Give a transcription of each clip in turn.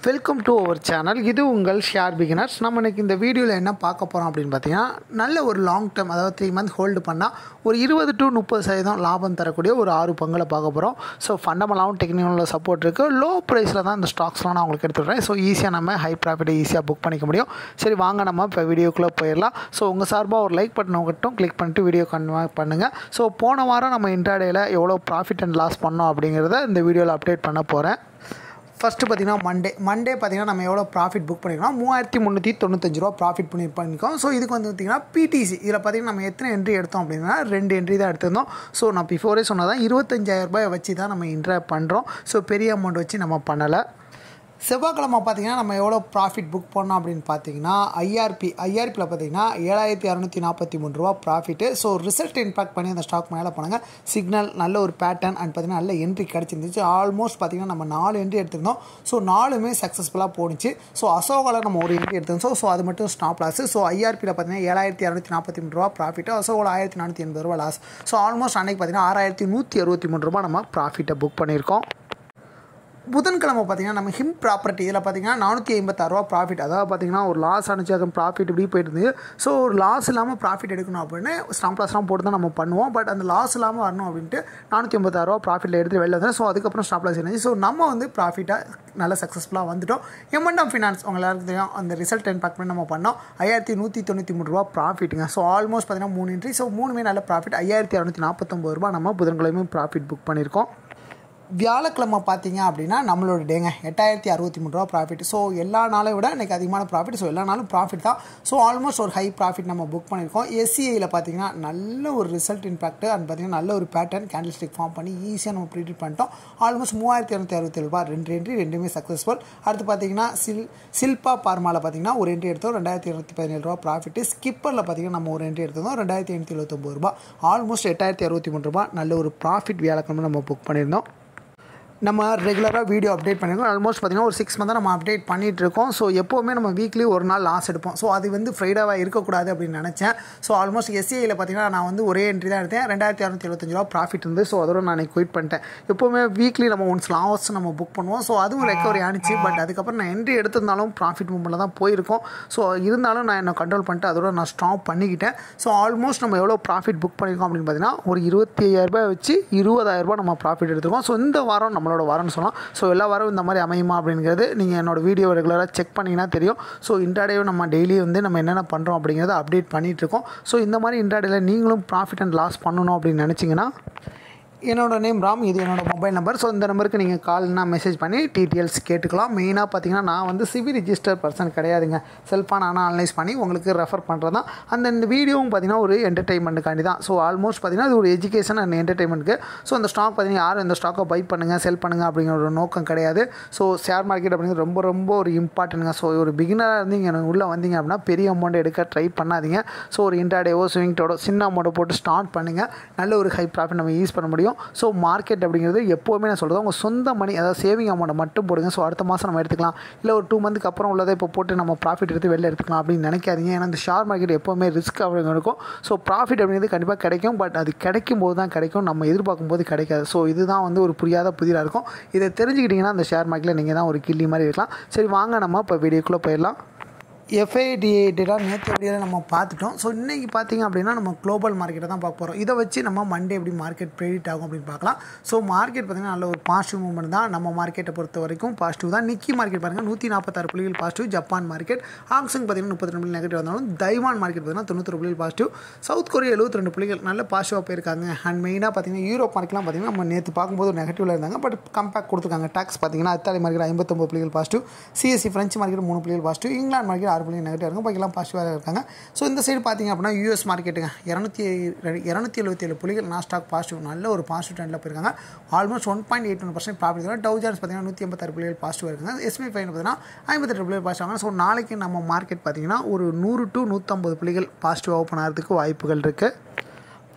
welcome to our channel இது உங்கள் share beginners நம்ம இன்னைக்கு இந்த வீடியோவில் என்ன பார்க்க போகிறோம் அப்படின்னு பார்த்தீங்கன்னா நல்ல ஒரு லாங் டேர்ம் அதாவது த்ரீ மந்த் ஹோல்டு பண்ணால் ஒரு இருபது டு முப்பது சதவீதம் லாபம் தரக்கூடிய ஒரு ஆறு பங்குகளை பார்க்க போகிறோம் ஸோ ஃபண்டமெண்டாகவும் டெக்னிக்கலாக சப்போர்ட் இருக்குது லோ ப்ரைஸில் தான் இந்த ஸ்டாக்ஸ்லாம் நான் உங்களுக்கு எடுத்துடுறேன் ஸோ ஈஸியாக நம்ம ஹை ப்ராஃபிட்டை ஈஸியாக புக் பண்ணிக்க முடியும் சரி வாங்க நம்ம இப்போ வீடியோக்குள்ளே போயிடலாம் ஸோ உங்கள் சார்பாக ஒரு லைக் பட்டன் மட்டும் கிளிக் பண்ணிட்டு வீடியோ கன்வா பண்ணுங்கள் ஸோ போன வாரம் நம்ம இன்ட்ராடேயில் எவ்வளோ ப்ராஃபிட் அண்ட் லாஸ் பண்ணோம் அப்படிங்கிறத இந்த வீடியோவில் அப்டேட் பண்ண போகிறேன் ஃபஸ்ட்டு பார்த்தீங்கன்னா மண்டே மண்டே பார்த்தீங்கன்னா நம்ம எவ்வளோ ப்ராஃபிட் புக் பண்ணிருக்கோம் மூவாயிரத்தி முந்நூற்றி தொண்ணூத்தஞ்சு ரூபா ப்ராஃபிட் பண்ணி பண்ணியிருக்கோம் ஸோ இதுக்கு வந்து பார்த்தீங்கன்னா பிடிசி இதில் பார்த்தீங்கன்னா நம்ம எத்தனை என்ட்ரி எடுத்தோம் அப்படின்னா ரெண்டு என்ட்ரி தான் எடுத்திருந்தோம் ஸோ நான் பிஃபோரே சொன்னதான் இருபத்தஞ்சாயிரம் ரூபாய் வச்சு தான் நம்ம இன்ட்ரா பண்ணுறோம் ஸோ பெரிய அமௌண்ட் வச்சு நம்ம பண்ணலை செவ்வாய்க்கிழமை பார்த்தீங்கன்னா நம்ம எவ்வளோ ப்ராஃபிட் புக் பண்ணோம் அப்படின்னு பார்த்தீங்கன்னா ஐஆர்பி ஐஆர்பியில் பார்த்தீங்கன்னா ஏழாயிரத்தி அறநூற்றி நாற்பத்தி மூணு ரூபா ப்ராஃபிட்டு ஸோ ரிசல்ட் இம்பாக்ட் பண்ணி அந்த ஸ்டாக் மேலே போனாங்க சிக்னல் நல்ல ஒரு பேட்டர்ன் அண்ட் பார்த்தீங்கன்னா நல்ல என்ட்ரி கிடச்சிருந்துச்சு ஆல்மோஸ்ட் பார்த்தீங்கன்னா நம்ம நாலு என்ட்ரி எடுத்திருந்தோம் ஸோ நாலுமே சக்ஸஸ்ஃபுல்லாக போணுச்சு ஸோ அசோகாவில் நம்ம ஒரு என்ட்ரி எடுத்திருந்தோம் ஸோ அது மட்டும் ஸ்டாப் லாஸ் ஸோ ஐஆர்பியில் பார்த்தீங்கன்னா ஏழாயிரத்தி இரநூத்தி நாற்பத்தி மூணு ரூபா ப்ராஃபிட்டு அசோகாவில் ஆயிரத்தி நானூற்றி எண்பது ரூபா லாஸ் ஸோ ஆல்மோஸ்ட் அன்னைக்கு பார்த்தீங்கன்னா ஆறாயிரத்தி நூற்றி அறுபத்தி மூணு ரூபா நம்ம ப்ராஃபிட்டை புக் பண்ணியிருக்கோம் புதன்கிழமை பார்த்தீங்கன்னா நம்ம ஹிம் ப்ராப்பர்ட்டி இதில் பார்த்தீங்கன்னா நானூற்றி ஐம்பத்தாறுரூவா ப்ராஃபிட் அதாவது பார்த்தீங்கன்னா ஒரு லாஸ் அனுச்சு அது ப்ராஃபிட் இப்படி போயிட்டு இருந்தது ஸோ ஒரு லாஸ் இல்லாமல் ப்ராஃபிட் எடுக்கணும் அப்படின்னு ஸ்டாம்ப் லாஸ்லாம் போட்டு தான் நம்ம பண்ணுவோம் பட் அந்த லாஸ் இல்லாமல் வரணும் அப்படின்ட்டு நானூற்றி ஐம்பத்தாறுரூவா ப்ராஃபிட்டில் எடுத்து வெளில வந்தேன் ஸோ அதுக்கப்புறம் ஸ்டாப் லாஸ் இருந்துச்சு ஸோ நம்ம வந்து ப்ராஃபிட்டாக நல்ல சக்ஸஸ்ஃபுல்லாக வந்துட்டோம் எம்என்டம் ஃபினான்ஸ் உங்க எல்லாருக்கும் தெரியும் அந்த ரிசல்ட் இம்பாக்ட் பண்ணி நம்ம பண்ணோம் ஐயாயிரத்தி நூற்றி தொண்ணூற்றி மூணு ரூபா ப்ராஃபிட்டுங்க ஸோ ஆல்மோஸ்ட் பார்த்தீங்கன்னா மூணு இன்ட்ரி ஸோ மூணுமே நல்ல ப்ராஃபிட் ஐயாயிரத்தி இரநூத்தி நாற்பத்தொம்பது ரூபா நம்ம புதன்கிழமை ப்ராஃபிட் புக் பண்ணியிருக்கோம் வியாழக்கிழமை பார்த்தீங்க அப்படின்னா நம்மளோட டேங்க எட்டாயிரத்தி அறுபத்தி மூணு ரூபா ப்ராஃபிட் ஸோ எல்லா நாளை விட இன்றைக்கி அதிகமான ப்ராஃபிட் ஸோ எல்லா நாளும் ப்ராஃபிட் தான் ஸோ ஆல்மோஸ்ட் ஒரு ஹை ப்ராஃபிட் நம்ம புக் பண்ணியிருக்கோம் எஸ்சிஐயில் பார்த்தீங்கன்னா நல்ல ஒரு ரிசல்ட் இம்பாக்ட் அண்ட் பார்த்தீங்கன்னா நல்ல ஒரு பேட்டர்ன் கேண்டில் ஸ்டிக் ஃபார்ம் பண்ணி ஈஸியாக நம்ம ப்ரீடிட் பண்ணிட்டோம் ஆல்மோஸ்ட் மூவாயிரத்தி இரநூத்தி அறுபத்தி ரூபா ரெண்டு என்ட்ரி ரெண்டுமே சக்ஸஸ்ஃபுல் அடுத்து பார்த்தீங்கன்னா சில் சில்பா பார்மாவில் பார்த்தீங்கன்னா ஒரு என்ட்ரி எடுத்தோம் ரெண்டாயிரத்தி இரநூத்தி பதினேழு ரூபா ப்ராஃபிட் ஸ்கிப்பரில் பார்த்தீங்கன்னா நம்ம ஒரு என்ட்ரி எடுத்தோம் ரெண்டாயிரத்தி எண்ணூற்றி எழுபத்தொம்பது ரூபா ஆல்மோஸ்ட் எட்டாயிரத்தி அறுபத்தி மூணு ரூபா நல்ல ஒரு ப்ராஃபிட் வியாழக்கிழமை நம்ம புக் பண்ணியிருந்தோம் நம்ம ரெகுலராக வீடியோ அப்டேட் பண்ணியிருக்கோம் ஆல்மோஸ்ட் பார்த்திங்கன்னா ஒரு சிக்ஸ் மந்தாக நம்ம அப்டேட் பண்ணிகிட்டு இருக்கோம் ஸோ எப்போவுமே நம்ம வீக்லி ஒரு நாள் லாஸ் எடுப்போம் ஸோ அது வந்து ஃப்ரைடாவாக இருக்கக்கூடாது அப்படின்னு நினச்சேன் ஸோ ஆல்மோஸ்ட் எஸ்சிஐயில் பார்த்தீங்கன்னா நான் வந்து ஒரே என்ட்ரி தான் எடுத்தேன் ரெண்டாயிரத்தி இரநூத்தி எழுபத்தஞ்சு ரூபா ப்ராஃபிட் இருந்து ஸோ அதோட நான் குயிட் பண்ணிட்டேன் எப்போவுமே வீக்லி நம்ம ஒன்ஸ் லாஸ் நம்ம புக் பண்ணுவோம் ஸோ அதுவும் ரெக்கவரி ஆனிச்சு பட் அதுக்கப்புறம் நான் என்ட்ரி எடுத்திருந்தாலும் ப்ராஃபிட் மூமெண்ட்டில் தான் போயிருக்கோம் ஸோ இருந்தாலும் நான் என்ன கண்ட்ரோல் பண்ணிட்டு அதோட நான் ஸ்டாப் பண்ணிக்கிட்டேன் ஸோ ஆல்மோஸ்ட் நம்ம எவ்வளோ ப்ராஃபிட் புக் பண்ணியிருக்கோம் அப்படின்னு பார்த்தீங்கன்னா ஒரு இருபத்தி ஐயாயிரரூபா வச்சு இருபதாயிரரூபா நம்ம ப்ராஃபிட் எடுத்துருக்கோம் ஸோ இந்த வாரம் நம்மளோட வாரம்னு சொல்லலாம் ஸோ எல்லா வாரம் இந்த மாதிரி அமையுமா அப்படிங்கிறது நீங்கள் என்னோடய வீடியோ ரெகுலராக செக் பண்ணிங்கன்னா தெரியும் ஸோ இன்ட்ராடே நம்ம டெய்லி வந்து நம்ம என்னென்ன பண்ணுறோம் அப்படிங்கிறத அப்டேட் பண்ணிகிட்ருக்கோம் ஸோ இந்த மாதிரி இன்ட்ராடேயில் நீங்களும் ப்ராஃபிட் அண்ட் லாஸ் பண்ணணும் அப்படின்னு நினச்சிங்கன்னா என்னோட நேம் ராம் இது என்னோட மொபைல் நம்பர் ஸோ இந்த நம்பருக்கு நீங்கள் கால்னா மெசேஜ் பண்ணி டீட்டெயில்ஸ் கேட்டுக்கலாம் மெயினாக பார்த்தீங்கன்னா நான் வந்து சிவி ரிஜிஸ்டர் பர்சன் கிடையாதுங்க செல்ஃபாக நான் அனலைஸ் பண்ணி உங்களுக்கு ரெஃபர் பண்ணுறது தான் அந்த இந்த வீடியோவும் பார்த்தீங்கன்னா ஒரு என்டர்டைன்மெண்ட்டுக்காண்டி தான் ஸோ ஆல்மோஸ்ட் பார்த்தீங்கன்னா இது ஒரு எஜுகேஷன் அண்ட் என்டர்டைன்மெண்ட்டுக்கு ஸோ அந்த ஸ்டாக் பார்த்தீங்கன்னா யாரும் இந்த ஸ்டாக்கை பை பண்ணுங்கள் செல் பண்ணுங்கள் அப்படிங்கிற ஒரு நோக்கம் கிடையாது ஸோ ஷேர் மார்க்கெட் அப்படிங்கிறது ரொம்ப ரொம்ப ஒரு இம்பார்ட்டன்ட்ங்க ஸோ ஒரு பிகினராக இருந்து இங்கே உள்ளே வந்தீங்க அப்படின்னா பெரிய அமௌண்ட் எடுக்க ட்ரை பண்ணாதீங்க ஸோ ஒரு இன்டாடேவோ ஸ்விங்டோட சின்ன அமௌண்ட்டை போட்டு ஸ்டார்ட் பண்ணுங்கள் நல்ல ஒரு ஹை ப்ராஃபிட் நம்ம யூஸ் பண்ண முடியும் ஸோ மார்க்கெட் அப்படிங்கிறது எப்போவுமே நான் சொல்கிறது உங்கள் சொந்த மணி அதாவது சேவிங் அமௌண்ட்டை மட்டும் போடுங்க ஸோ அடுத்த மாதம் நம்ம எடுத்துக்கலாம் இல்லை ஒரு டூ மந்த்துக்கு அப்புறம் உள்ளதை இப்போ போட்டு நம்ம ப்ராஃபிட் எடுத்து வெளில எடுத்துக்கலாம் அப்படின்னு நினைக்காதீங்க ஏன்னா இந்த ஷேர் மார்க்கெட் எப்போவுமே ரிஸ்க் அப்படிங்க இருக்கும் ஸோ ப்ராஃபிட் அப்படிங்கிறது கண்டிப்பாக கிடைக்கும் பட் அது கிடைக்கும் போது தான் கிடைக்கும் நம்ம எதிர்பார்க்கும் போது கிடைக்காது ஸோ இதுதான் வந்து ஒரு புரியாத புதிராக இருக்கும் இதை தெரிஞ்சுக்கிட்டிங்கன்னா அந்த ஷேர் மார்க்கெட்டில் நீங்கள் தான் ஒரு கிள்ளி மாதிரி இருக்கலாம் சரி வாங்க நம்ம இப்போ வீடியோக்குள்ளே போயிடலாம் எஃப்ஐடிஏட்டடாக நேற்று வீடியோவில் நம்ம பார்த்துட்டோம் ஸோ இன்றைக்கி பார்த்தீங்க அப்படின்னா நம்ம குளோபல் மார்க்கெட்டை தான் பார்க்க போகிறோம் இதை வச்சு நம்ம மண்டே எப்படி மார்க்கெட் ப்ரெடிட் ஆகும் அப்படின்னு பார்க்கலாம் ஸோ மார்க்கெட் பார்த்திங்கன்னா நல்ல ஒரு பாசிட்டிவ் மூவ்மெண்ட் தான் நம்ம மார்க்கெட்டை பொறுத்த வரைக்கும் பாசிட்டிவ் தான் நிக்கி மார்க்கெட் பாருங்கள் நூற்றி நாற்பத்தாறு புள்ளிகள் பாசிட்டிவ் ஜப்பான் மார்க்கெட் ஹாங்ஸங் பார்த்திங்கன்னா முப்பத்தி ரெண்டு புள்ளி நெகட்டிவ் வந்தாலும் தைவான் மார்க்கெட் பார்த்திங்கன்னா தொண்ணூற்றி புள்ளிகள் பாசிட்டிவ் சவுத் கொரியா எழுபத்தி ரெண்டு புள்ளிகள் நல்ல பாசிட்டிவாக போயிருக்காங்க அண்ட் மெயினாக பார்த்தீங்கன்னா யூரோப் மார்க்கெட்லாம் பார்த்திங்கன்னா நம்ம நேற்று பார்க்கும்போது ஒரு நெகட்டிவில் இருந்தாங்க பட் கம்பேக் கொடுத்துருக்காங்க டாக்ஸ் பார்த்திங்கன்னா இத்தாலி மார்க்கெட் ஐம்பத்தொம்பது புள்ளிகள் பாசிட்டிவ் சிஎஸ்சி ஃப்ரெஞ்ச் மார்க்கெட் மூணு புள்ளிகள் பாசிட்டிவ் இங்கிலாந்து மார்க்கெட் ஆறு புள்ளி நெகட்டிவ் இருக்கும் பாக்கிலாம் பாசிட்டிவாக இருக்காங்க ஸோ இந்த சைடு பார்த்தீங்க அப்படின்னா யூஎஸ் மார்க்கெட்டுங்க இரநூத்தி இரநூத்தி எழுபத்தி ஏழு புள்ளிகள் நாஸ்டாக் பாசிட்டிவ் நல்ல ஒரு பாசிட்டிவ் ட்ரெண்டில் போயிருக்காங்க almost one point eight one percent profit இருக்கும் டவு ஜான்ஸ் பார்த்தீங்கன்னா நூற்றி ஐம்பத்தாறு புள்ளிகள் பாசிட்டிவ் இருக்காங்க எஸ்பி ஃபைன் பார்த்தீங்கன்னா ஐம்பத்தெட்டு புள்ளிகள் பாசிட்டிவ் ஸோ நாளைக்கு நம்ம மார்க்கெட் பார்த்தீங்கன்னா ஒரு நூறு டு நூற்றம்பது புள்ளிகள் பாசிட்டிவ் ஓப்பன் ஆகிறதுக்கு வாய்ப்புகள் இருக்குது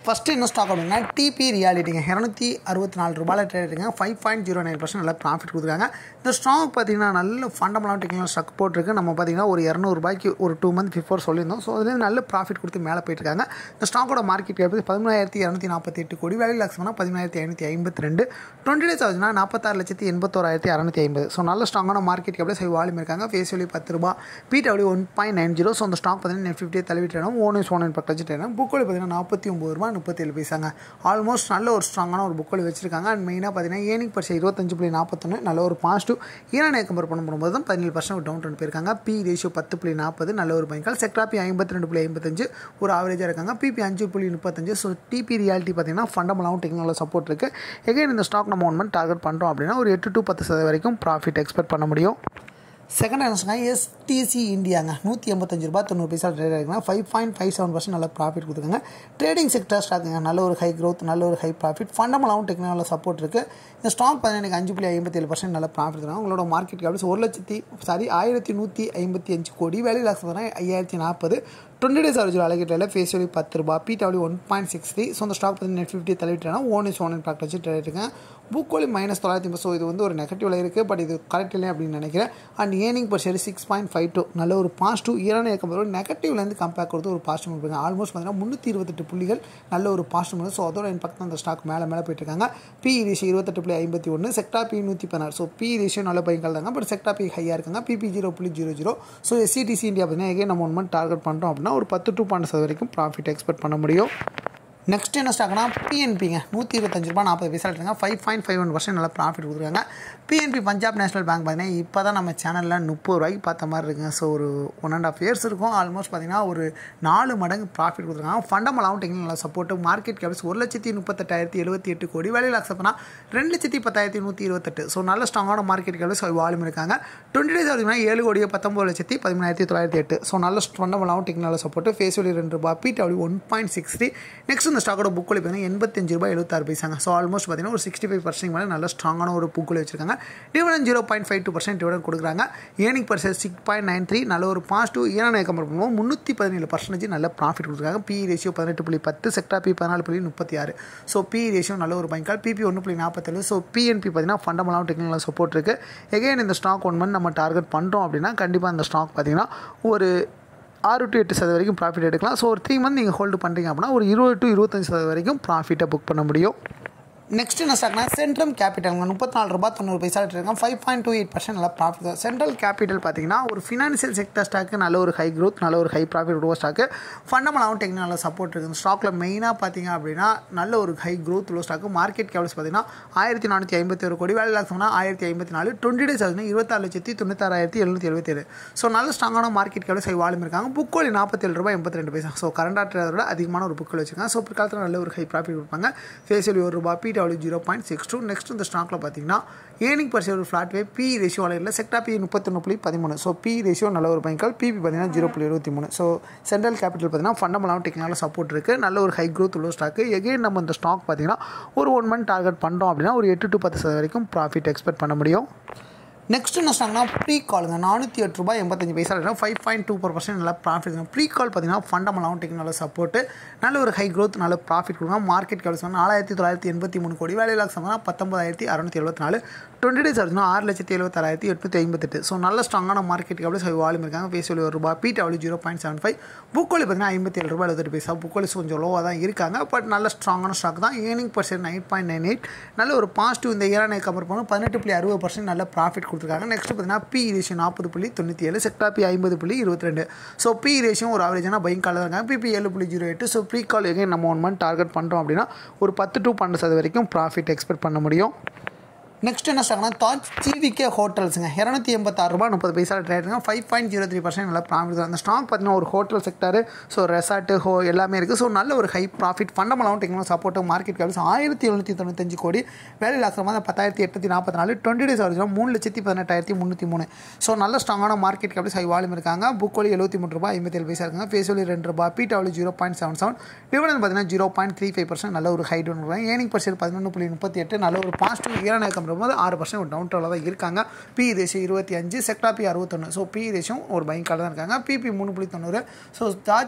ஃபஸ்ட்டு என்ன ஸ்டாக் அப்படின்னா டிபி ரியாலிட்டிங்க இரநூத்தி அறுபத்தி நாலு ரூபாயில் ட்ரேட் இருக்குங்க five point zero nine percent நல்லா ப்ராஃபிட் கொடுத்துருக்காங்க இந்த ஸ்டாக் பார்த்தீங்கன்னா நல்ல ஃபண்டமெண்டல் டெக்னிக்கல் ஸ்டாக் போட்டிருக்கு நம்ம பார்த்தீங்கன்னா ஒரு இரநூறுபாய்க்கு ஒரு டூ மந்த் பிஃபோர் சொல்லியிருந்தோம் ஸோ அதுலேருந்து நல்ல ப்ராஃபிட் கொடுத்து மேலே போயிட்டுருக்காங்க இந்த ஸ்டாக்கோட மார்க்கெட் கேப் பதிமூணாயிரத்தி இரநூத்தி நாற்பத்தி எட்டு கோடி வேலை லாக்ஸ்னா பதினாயிரத்தி ஐநூற்றி ஐம்பத்தி ரெண்டு டுவெண்ட்டி டேஸ் ஆச்சுன்னா நாற்பத்தாறு லட்சத்தி எண்பத்தோராயிரத்தி அறநூற்றி ஐம்பது ஸோ நல்ல ஸ்ட்ராங்கான மார்க்கெட் கேப்பில் சை வால்யூம் இருக்காங்க ஃபேஸ் வேல்யூ பத்து ரூபா PW one point nine zero so அந்த ஸ்டாக் பார்த்தீங்கன்னா நெட் ஃபிஃப்டியே தள்ளிவிட்டு ஓன் இஸ் ஒன் நைன் பக்கம் வச்சுட்டு புக் வேல்யூ பார்த்தீங்கன்னா நாற்பத்தி ஒம்பது ரூபா முப்பத்தேழு பைசாங்க ஆல்மோஸ்ட் நல்ல ஒரு ஸ்ட்ராங்கான ஒரு புக் வேல்யூ வச்சிருக்காங்க அண்ட் மெயினாக பார்த்தீங்கன்னா ஏனிங் பர்சன் இருபத்தஞ்சு புள்ளி நாற்பத்தொன்று நல்ல ஒரு பாசிட்டிவ் ஈரானை கம்பேர் பண்ணும்போது தான் பதினேழு பர்சன்ட் டவுன் ட்ரெண்ட் போயிருக்காங்க பி ரேஷியோ பத்து புள்ளி நாற்பது நல்ல ஒரு பைக்கால் செக்டாபி ஐம்பத்தி ரெண்டு புள்ளி ஐம்பத்தஞ்சு ஒரு ஆவரேஜாக இருக்காங்க பிபி அஞ்சு புள்ளி முப்பத்தஞ்சு ஸோ டிபி ரியாலிட்டி பார்த்தீங்கன்னா ஃபண்டமெண்டாகவும் டெக்னாலஜி சப்போர்ட் இருக்குது எகைன் இந்த ஸ்டாக் நம்ம ஒன் மந்த் டார்கெட் பண்ணுறோம் அப்படின்னா ஒரு எட்டு டு பத்து சதவீதம் வரைக்கும் ப்ராஃபிட் எக்ஸ்பெக்ட் பண்ண முடியும் செகண்ட் என்ன எஸ்டிசி இந்தியாங்க நூற்றி எண்பத்தஞ்சு ரூபா தொண்ணூறு பைசா ட்ரேட் ஆகுதுங்க five point five seven percent நல்ல ப்ராஃபிட் கொடுத்துருங்க ட்ரேடிங் செக்டர் ஸ்டாக்குங்க நல்ல ஒரு ஹை க்ரோத் நல்ல ஒரு ஹை ப்ராஃபிட் ஃபண்டமெண்டாகவும் டெக்னாலஜி சப்போர்ட் இருக்குது இந்த ஸ்டாக் பார்த்தீங்கன்னா அஞ்சு புள்ளி ஐம்பத்தேழு பர்சன்ட் நல்ல ப்ராஃபிட் தராங்க உங்களோட மார்க்கெட் கேபிள்ஸ் ஒரு லட்சத்தி சாரி ஆயிரத்தி நூற்றி ஐம்பத்தி அஞ்சு கோடி வேலை லாக்ஸ் பார்த்தீங்கன்னா ஐயாயிரத்தி நாற்பது டுவெண்ட்டி டேஸ் அவரேஜ் அலகேட்டில் ஃபேஸ் வேல்யூ பத்து ரூபா PW one point six three so அந்த ஸ்டாக் பற்றி நெட் ஃபிஃப்டி தள்ளிவிட்டேன்னா ஓன் இஸ் ஒன் ப்ராக்ட் வச்சு ட்ரேட் இருக்கேன் புக் வேலி மைனஸ் தொள்ளாயிரத்தி ஐம்பது ஸோ இது வந்து ஒரு நெகட்டிவில் இருக்குது பட் இது கரெக்ட் இல்லை அப்படின்னு நினைக்கிறேன் and earning per share six point five two நல்ல ஒரு பாசிட்டிவ் ஈரான இருக்கும்போது நெகட்டிவ்லேருந்து கம்பேர் கொடுத்து ஒரு பாசிட்டிவ் இருப்பாங்க ஆல்மோஸ்ட் பார்த்தீங்கன்னா முந்நூற்றி இருபத்தெட்டு புள்ளிகள் நல்ல ஒரு பாசிட்டிவ் ஸோ அதோட இம்பாக்ட் அந்த ஸ்டாக் மேலே மேலே போயிட்டு இருக்காங்க பி ரேஷியோ இருபத்தெட்டு புள்ளி ஐம்பத்தி ஒன்று செக்டா பி நூற்றி பதினாறு ஸோ பி ரேஷியோ நல்ல பையங்கள் தாங்க பட் செக்டா பி ஹையாக இருக்காங்க பிபி ஜீரோ புள்ளி zero zero so SCDC India பார்த்தீங்கன்னா எகே நம்ம ஒன் மந்த் டார்கெட் பண்ணுறோம் அப்படின்னா ஒரு பத்து டூ பன்னெண்டு சதவீதம் வரைக்கும் ப்ராஃபிட் எக்ஸ்பெக்ட் பண்ண முடியும் நெக்ஸ்ட் என்ன ஸ்டாக்னா பிஎன்பிங்க நூற்றி இருபத்தஞ்சு ரூபா நாற்பது பைசா இருக்காங்க five point five one percent நல்லா ப்ராஃபிட் கொடுக்குறாங்க பிஎன்பி பஞ்சாப் நேஷனல் பேங்க் பார்த்தீங்கன்னா இப்போ தான் நம்ம சேனலில் முப்பது ரூபாய்க்கு பார்த்த மாதிரி இருக்குங்க ஸோ ஒரு ஒன் அண்ட் ஆஃப் இயர்ஸ் இருக்கும் ஆல்மோஸ்ட் பார்த்தீங்கன்னா ஒரு நாலு மடங்கு ப்ராஃபிட் கொடுத்துருக்காங்க ஃபண்டமெண்டாகவும் டெக்னிக்கல் நல்லா சப்போர்ட்டு மார்க்கெட் கேப்ஸ் ஒரு லட்சத்தி முப்பத்தெட்டாயிரத்தி எழுபத்தி எட்டு கோடி வேலையில் அக்சப்ட்னா ரெண்டு லட்சத்தி பத்தாயிரத்தி நூற்றி இருபத்தெட்டு ஸோ நல்ல ஸ்ட்ராங்கான மார்க்கெட் கேப்ஸ் வால்யூம் இருக்காங்க டுவெண்ட்டி டேஸ் வரைக்கும் ஏழு கோடியே பத்தொம்பது லட்சத்தி பதிமூணாயிரத்தி தொள்ளாயிரத்தி எட்டு ஸோ நல்ல ஃபண்டமெண்டாகவும் டெக்னிக்கல் சப்போர்ட்டு ஃபேஸ் வேலி ரெண்டு ரூபா PW one point six three next இந்த ஸ்டாக்கோட புக் பார்த்தீங்கன்னா எண்பத்தஞ்சு ரூபாய் எழுபத்தாறு பைசாங்க ஸோ ஆல்மோஸ்ட் பார்த்தீங்கன்னா ஒரு சிக்ஸ்டி ஃபைவ் பர்சன்ட் மேலே நல்ல ஸ்ட்ராங்கான ஒரு புக்கில் வச்சிருக்காங்க dividend zero point five two percent dividend கொடுக்குறாங்க earning percent six point nine three நல்ல ஒரு பாசிட்டிவ் ஈரான கம்பேர் பண்ணுவோம் முந்நூற்றி பதினேழு பர்சன்டேஜ் நல்ல ப்ராஃபிட் கொடுக்குறாங்க பி ரேஷியோ பதினெட்டு புள்ளி பத்து செக்டா பி பதினாலு புள்ளி முப்பத்தி ஆறு ஸோ பி ரேஷியோ நல்ல ஒரு பைக்கால் பிபி ஒன்று புள்ளி நாற்பத்தேழு ஸோ பிஎன்பி பார்த்தீங்கன்னா ஃபண்டமெண்டாகவும் டெக்னிக்கல் சப்போர்ட் இருக்குது எகைன் இந்த ஸ்டாக் ஒன் மந்த் நம்ம டார்கெட் பண்ணுறோம் அப்படின்னா கண்டிப்பாக இந்த ஸ்டாக் பார்த்தீங்கன்னா ஒரு ஆறு டு எட்டு சதவீதம் வரைக்கும் ப்ராஃபிட் எடுக்கலாம் ஸோ ஒரு த்ரீ மந்த் நீங்கள் ஹோல்டு பண்ணுறீங்க அப்படின்னா ஒரு இருபது டு இருபத்தஞ்சு சதவீதம் வரைக்கும் ப்ராஃபிட்டை புக் பண்ண முடியும் நெக்ஸ்ட் என்ன ஸ்டாக்னா சென்ட்ரம் கேபிட்டல் முப்பத்தி நாலு ரூபா தொண்ணூறு பைசா இருக்காங்க five point two eight percent நல்லா ப்ராஃபிட் தான் சென்ட்ரல் கேபிட்டல் பார்த்தீங்கன்னா ஒரு ஃபினான்ஷியல் செக்டர் ஸ்டாக்கு நல்ல ஒரு ஹை க்ரோத் நல்ல ஒரு ஹை ப்ராஃபிட் உருவ ஸ்டாக்கு ஃபண்டமெண்டாகவும் டெக்னிக்கல் சப்போர்ட் இருக்குது ஸ்டாக்கில் மெயினாக பார்த்தீங்க அப்படின்னா நல்ல ஒரு ஹை க்ரோத் உள்ள ஸ்டாக்கு மார்க்கெட் கேபிள்ஸ் பார்த்தீங்கன்னா ஆயிரத்தி நானூற்றி ஐம்பத்தி ஒரு கோடி வேலை லாக்ஸ்னா ஆயிரத்தி ஐம்பத்தி நாலு டுவெண்ட்டி டேஸ் ஆகுதுன்னா இருபத்தாறு லட்சத்தி தொண்ணூத்தாறாயிரத்தி எழுநூற்றி எழுபத்தேழு ஸோ நல்ல ஸ்ட்ராங்கான மார்க்கெட் கேபிள்ஸ் ஹை வால்யூம் இருக்காங்க புக் வழி நாற்பத்தேழு ரூபாய் எண்பத்தி ரெண்டு பைசா ஸோ கரண்ட் ஆட்டரோட அதிகமான ஒரு புக்கில் வச்சுருக்காங்க ஸோ பிற்காலத்தில் நல்ல ஒரு ஹை ப்ராஃபிட் கொடுப்பாங்க ஃபேஷியல் ஒரு ரூபா PW zero point six two next இந்த ஸ்டாக்கில் பார்த்தீங்கன்னா ஏர்னிங் பர் ஷேர் ஒரு ஃப்ளாட் வே பி ரேஷியோ இல்லை செக்டா பி முப்பத்தொன்று புள்ளி பதிமூணு ஸோ பி ரேஷியோ நல்ல ஒரு பைக்கால் பிபி பார்த்தீங்கன்னா ஜீரோ புள்ளி இருபத்தி மூணு ஸோ சென்ட்ரல் கேபிட்டல் பார்த்தீங்கன்னா ஃபண்டமெண்டாகவும் டெக்னாலஜி சப்போர்ட் இருக்குது நல்ல ஒரு ஹை க்ரோத் உள்ள ஸ்டாக்கு எகைன் நம்ம இந்த ஸ்டாக் பார்த்தீங்கன்னா ஒரு ஒன் மந்த் டார்கெட் பண்ணுறோம் அப்படின்னா ஒரு எட்டு டு பத்து சதவீதம் வரைக்கும் ப்ராஃபிட் எக்ஸ்பெக்ட் பண்ண முடியும் நெக்ஸ்ட் என்ன சொன்னாங்கன்னா ப்ரீ காலுங்க நானூற்றி எட்டு ரூபாய் எண்பத்தஞ்சு பைசா இருக்கும் five point two four percent நல்லா ப்ராஃபிட் ப்ரீ கால் பார்த்தீங்கன்னா ஃபண்டமெண்டாகவும் டெக்னாலஜி சப்போர்ட்டு நல்ல ஒரு ஹை க்ரோத் நல்ல ப்ராஃபிட் கொடுக்கும் மார்க்கெட் கேப்ஸ் வந்து நாலாயிரத்தி தொள்ளாயிரத்தி எண்பத்தி மூணு கோடி வேலை லாக்ஸ் வந்து பத்தொம்பதாயிரத்தி அறுநூத்தி எழுபத்தி நாலு டுவெண்ட்டி டேஸ் ஆச்சுன்னா ஆறு லட்சத்தி எழுபத்தாறாயிரத்தி எட்நூற்றி ஐம்பத்தெட்டு ஸோ நல்ல ஸ்ட்ராங்கான மார்க்கெட் கேப்ஸ் ஹை வால்யூம் இருக்காங்க ஃபேஸ் ஒரு ரூபா P W zero point seven five book value பார்த்தீங்கன்னா ஐம்பத்தி ஏழு ரூபாய் எழுபத்தெட்டு பைசா புக் வழி கொஞ்சம் லோவாக தான் இருக்காங்க பட் நல்ல ஸ்ட்ராங்கான ஸ்டாக் தான் earning percent nine point nine eight நல்ல ஒரு பாசிட்டிவ் இந்த இயரானை கம்பேர் பண்ணும் பதினெட்டு புள்ளி அறுபது பர்சன்ட் நல்ல ப்ராஃபிட் கொடுத்துருக்காங்க நெக்ஸ்ட் பார்த்தீங்கன்னா பி ரேஷியோ நாற்பது புள்ளி தொண்ணூற்றி ஏழு செக்டா பி ஐம்பது புள்ளி இருபத்தி ரெண்டு ஸோ பி ரேஷியோ ஒரு ஆவரேஜான பைக் காலில் இருக்காங்க பிபி ஏழு புள்ளி ஜீரோ எட்டு ஸோ ப்ரீ கால் எங்கே நம்ம ஒன் மந்த் டார்கெட் பண்ணுறோம் அப்படின்னா ஒரு பத்து டு பன்னெண்டு சதவீதம் வரைக்கும் ப்ராஃபிட் எக்ஸ்பெக்ட் பண்ண முடியும் நெக்ஸ்ட் என்ன ஸ்டாக்னா தாஜ் ஜிவிகே ஹோட்டல்ஸுங்க இரநூத்தி எண்பத்தாறு ரூபா முப்பது பைசா ட்ரேடுங்க five point zero three percent நல்லா ப்ராஃபிட் அந்த ஸ்டாக் பார்த்தீங்கன்னா ஒரு ஹோட்டல் செக்டர் ஸோ ரெசார்ட்டு ஹோ எல்லாமே இருக்குது ஸோ நல்ல ஒரு ஹை ப்ராஃபிட் ஃபண்டமெண்டாகவும் டெக்னாலஜி சப்போர்ட்டு மார்க்கெட் கேப்ஸ் ஆயிரத்தி எழுநூற்றி தொண்ணூத்தஞ்சு கோடி வேலை லாசமாக பத்தாயிரத்தி எட்நூற்றி நாற்பத்தி நாலு டுவெண்ட்டி டேஸ் வருஷம் மூணு லட்சத்தி பதினெட்டாயிரத்தி முந்நூற்றி மூணு ஸோ நல்ல ஸ்ட்ராங்கான மார்க்கெட் கேப்ஸ் ஹை வால்யூம் இருக்காங்க புக் வழி எழுபத்தி மூணு ரூபாய் ஐம்பத்தேழு பைசா இருக்காங்க ஃபேஸ் வழி ரெண்டு ரூபாய் P W zero point seven seven dividend பார்த்தீங்கன்னா zero point three five percent நல்ல ஒரு ஹை டவுன் ஏர்னிங் பர்சன்ட் பதினொன்று புள்ளி முப்பத்தி எட்டு நல்ல ஒரு பாசிட்டிவ் ஈரான கம்பெனி போது ஆறு பர்சன்ட் டவுன் ட்ரோவில் தான் இருக்காங்க பி ரேஷியோ இருபத்தி அஞ்சு செக்டா பி அறுபத்தொன்று ஸோ பி ரேஷியோ ஒரு பைக்கால தான் இருக்காங்க பிபி மூணு புள்ளி தொண்ணூறு ஸோ தாஜ்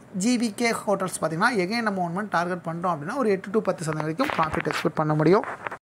ஜிவிகே ஹோட்டல்ஸ் பார்த்திங்கன்னா எகைன் நம்ம ஒன் மந்த் டார்கெட் பண்ணுறோம் அப்படின்னா ஒரு எட்டு டு பத்து சதவீதம் வரைக்கும் ப்ராஃபிட் எக்ஸ்பெக்ட் பண்ண முடியும்